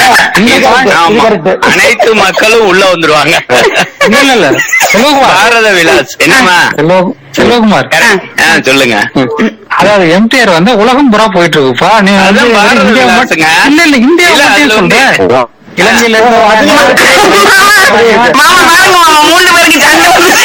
ஆமா. அனைத்து மக்களும் உள்ள வந்துருவாங்க இல்ல இல்ல இல்ல செல்வகுமார் பாரத விலாஸ் என்னமா செல்வ- செல்வகுமார் ஆ, சொல்லுங்க அதாவது எம்டிஆர் வந்து உலகம் பூரா போயிட்டு இருக்குப்பா நீ வந்து அதான் பாரத இந்தியா விலாசுங்க. மட்டும் இல்ல இல்ல இந்தியா இல்ல, மட்டும் அதுல வந்து- சொல்றேன் இலங்கையில இருந்து மாமா பாருங்க மாமா மூணு பேருக்கு சண்டை வந்து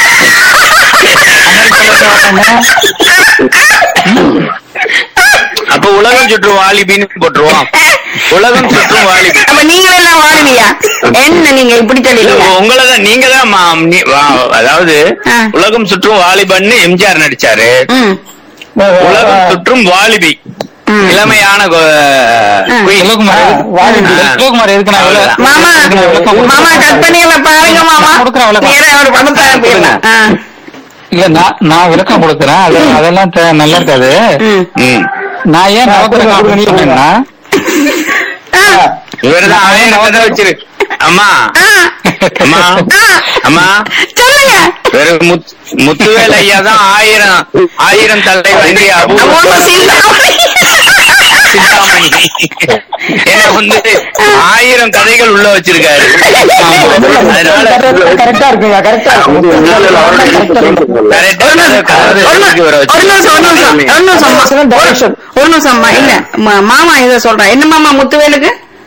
அப்ப உலகம் சுற்றும் வாலிபின்னு போட்டுருவோம் உலகம் சுற்றும் வாலிபி அப்ப நீங்களே எல்லாம் வாழுவியா என்ன நீங்க இப்படி சொல்லிடுங்க உங்களை தான் நீங்க தான் மா- நீ- வா- அதாவது ஆ. உலகம் சுற்றும் வாலிபன்னு எம்ஜிஆர் நடிச்சாரு ம் உலகம் சுற்றும் வாலிபி ம். இளமையான கொ- queen. செல்வகுமார் செல்வகுமார் எதுக்கு நான் இவ்வளவு- மாமா எதுக்கு நான் விளக்கம் மாமா கொடுக்கணும்? கற்பனையில பாருங்க மாமா நான் கொடுக்குறேன் விளக்கம். நேரா ஒரு பணத்தை அனுப்பிடுங்க ஆ. இல்ல நான் நான் விளக்கம் கொடுக்குறேன் அது அதெல்லாம் தே- நல்லா இருக்காது ம். ம். நான் ஏன் நவக்கிரகம் சொன்னேன்னா ஆ. இவர்தான் அவன் கதை வச்சிரு அம்மா ஆ. அம்மா ஆ. அம்மா சொல்லுங்க வெறும் முத்- முத்துவேல் ஐயா தான் ஆயிரம் ஆயிரம் தலை வந்து அபூர்வ அபூர்வ சிந்தாமணி. சிந்தாமணி ஏன்னா வந்து ஆயிரம் கதைகள் உள்ள வச்சிருக்காரு அதனால கரெக்டா இருக்குங்க கரெக்டா கரெக்டா கதை ஒரு கதை வர நிமிஷம், ஒரு நிமிஷம், ஒரு நிமிஷம், ஒரு நிமிஷம், அம்மா. டைரக்ஷன் ஒரு நிமிஷம் அம்மா இல்ல ம- மாமா இத சொல்றேன் என்ன மாமா முத்துவேலுக்கு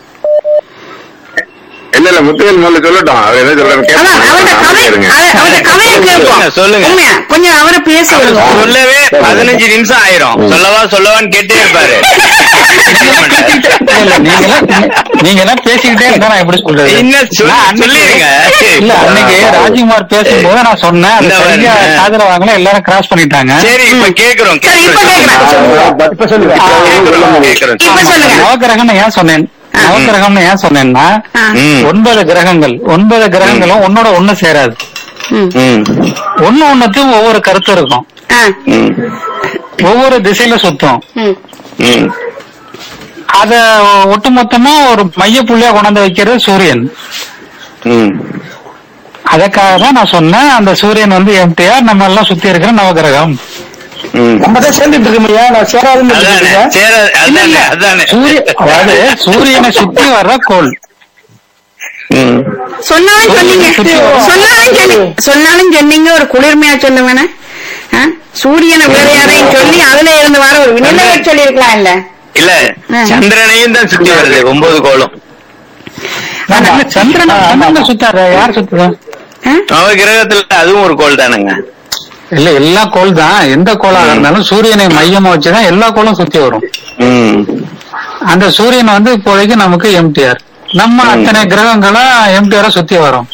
இல்ல இல்ல முத்துவேல் முதல்ல சொல்லட்டும் அவர் என்ன சொல்றாரு அதான் அவர்ட்ட கதை கேட்போம் அவ- அவர்ட்ட கதையை கேட்போம் சொல்லுங்க. உண்மையா கொஞ்சம் அவரை பேச விடுங்க சொல்லவே பதினஞ்சு நிமிஷம் ஆயிரும் சொல்லவா சொல்லவான்னு கேட்டே இருப்பாரு இல்ல, இல்ல, நீங்கெல்லாம் நீங்கெல்லாம் பேசிக்கிட்டே இருந்தா நான் எப்படி சொல்றது இன்னும் சொல்லி- நான் அன்னைக்கு- சொல்லிருங்க. இல்ல அன்னைக்கு ராஜ்குமார் பேசும்போது நான் சொன்னேன் அது இந்த சரியா பாருங்க. காதுல வாங்கல எல்லாரும் கிராஸ் பண்ணிட்டாங்க சரி இப்ப கேக்குறோம் சரி இப்ப கேக்குறேன் இப்ப சொல்லுங்க கேக்குறோம் கேக்குறோம் இப்ப சொல்லுங்க நவகிரகம்னு ஏன் சொன்னேன் நவகிரகம்னு ஏன் சொன்னேன்னா ஆ. ம். ஒன்பது கிரகங்கள் ஒன்பது கிரகங்களும் ஒன்னோட ஒண்ணு சேராது ம். ம். ஒண்ணு ஒண்ணுத்தையும் ஒவ்வொரு கருத்து இருக்கும் ஆ. ம். ஒவ்வொரு திசையில சுத்தும் ம். ம். அத ஒட்டுமொத்தமா ஒரு மைய புள்ளியா கொண்டாந்து வைக்கிறது சூரியன் ம். அதுக்காக தான் நான் சொன்னேன் அந்த சூரியன் வந்து எம்டிஆர் நம்ம எல்லாம் சுத்தி இருக்கிற நவகிரகம் ம். நம்ம தான் சேர்ந்துட்டு இருக்கோம்யா நான் சேராதுன்னு அதானே இருக்கீங்க சேர அதானே அதானே சூரிய அதாவது சூரியனை சுத்தி வர்ற கோள் ம். சொன்னாலும் சொன்னீங்க சொன்னாலும் சொல்லி சொன்னாலும் சொன்னீங்க ஒரு குளிர்மையா சொல்ல வேணா சூரியனை வேற யாரையும் சொல்லி அதுல இருந்து வர ஒரு நிலவை சொல்லி இருக்கலாம் இல்ல இல்ல ஆ. சந்திரனையும் தான் சுத்தி வருது ஒன்பது கோளும் இல்ல, சந்திரன் சந்திரனை சுத்தாரு யார் சுத்துறா ஆ? நவ கிரகத்துல அதுவும் ஒரு கோள் தானுங்க இல்ல எல்லா கோள் தான் எந்த கோளாக இருந்தாலும் சூரியனை மையமா வச்சுதான் எல்லா கோளும் சுத்தி வரும் ம். அந்த சூரியன் வந்து இப்போதைக்கு நமக்கு எம்டிஆர் நம்ம அத்தனை கிரகங்களும் எம்டிஆர சுத்தி வரும்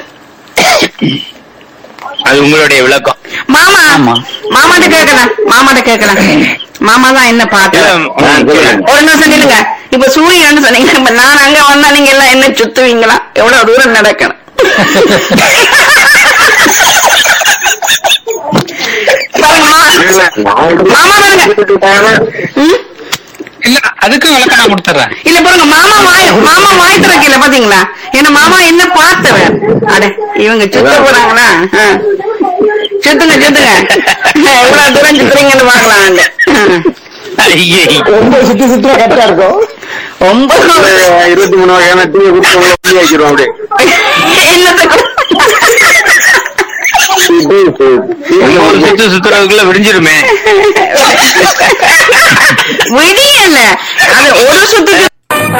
அது உங்களுடைய விளக்கம் மாமா ஆமா. மாமாட்ட கேட்கலாம் மாமாட்ட கேட்கலாம் மாமா தான் என்ன பாத்து இல்ல, ஆ, சொல்லுங்க. ஒரு நிமிஷம் நில்லுங்க இப்ப சூரியன் சொன்னீங்க இப்ப நான் அங்க வந்தா நீங்க எல்லாம் என்ன சுத்துவீங்களா எவ்வளவு தூரம் நடக்கணும் பாருங்க, மா- மாமா பாருங்க ம்? இல்ல அதுக்கும் விளக்கம் நான் கொடுத்துறேன் இல்ல பாருங்க மாமா வாய் மாமா வாய் திறக்கல பாத்தீங்களா என்ன மாமா என்ன பார்த்தவர் அட இவங்க சுத்த போறாங்களா ஆ. சுத்துங்க சுத்துங்க எவ்வளவு தூரம் சுத்துறீங்கன்னு பாக்கலாம் ஐயே. ரொம்ப சுத்தி சுத்தி கரெக்டா இருக்கும் ஒன்பது இருபத்தி மூணு வகையான டீ குடிச்சு உங்களை புள்ளி வைக்கிறோம் அப்படியே என்னத்துக்கு இன்னும் ஒரு சுத்து சுத்துறதுக்குள்ள விடிஞ்சிருமே விடியல அது ஒரு சுத்துக்கு